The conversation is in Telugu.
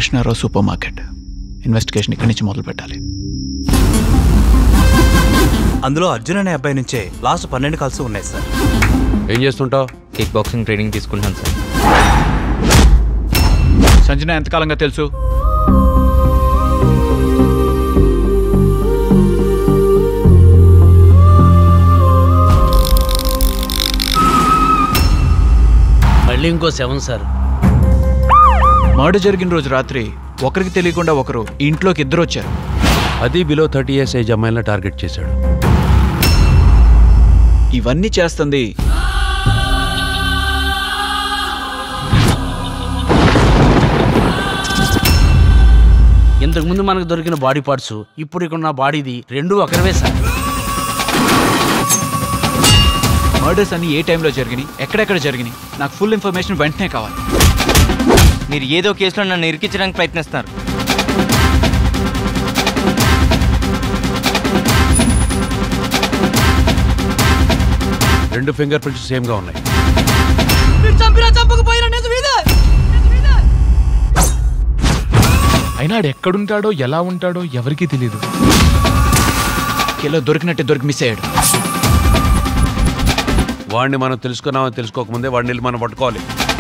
కృష్ణారావు సూపర్ మార్కెట్ ఇన్వెస్టిగేషన్ ఇక్కడి నుంచి మొదలు పెట్టాలి అందులో అర్జున్ అనే అబ్బాయి నుంచే లాస్ట్ పన్నెండు కాల్స్ ఉన్నాయి సార్ ఏం చేస్తుంటావు కిక్ బాక్సింగ్ ట్రైనింగ్ తీసుకుంటున్నాను సార్ సంజన ఎంతకాలంగా తెలుసు మళ్ళీ ఇంకో సెవెన్ సార్ మర్డర్ జరిగిన రోజు రాత్రి ఒకరికి తెలియకుండా ఒకరు ఈ ఇంట్లోకి ఇద్దరు వచ్చారు అది బిలో థర్టీ ఇయర్స్ ఏజ్ అమ్మాయిలను టార్గెట్ చేశాడు ఇవన్నీ చేస్తుంది ఇంతకుముందు మనకు దొరికిన బాడీ పార్ట్స్ ఇప్పుడు ఇక్కడ ఉన్న బాడీది రెండు ఒకరివే సార్ మర్డర్స్ అన్ని ఏ టైంలో జరిగినాయి ఎక్కడెక్కడ జరిగినాయి నాకు ఫుల్ ఇన్ఫర్మేషన్ వెంటనే కావాలి మీరు ఏదో కేసులో నన్ను ఇరికించడానికి ప్రయత్నిస్తున్నారు రెండు ఫింగర్ ప్రింట్స్ సేమ్ గా ఉన్నాయి అయినా ఆడు ఎక్కడుంటాడో ఎలా ఉంటాడో ఎవరికీ తెలియదు కిలో దొరికినట్టే దొరికి మిస్ అయ్యాడు వాడిని మనం తెలుసుకున్నామని తెలుసుకోకముందే వాడిని వెళ్ళి మనం పట్టుకోవాలి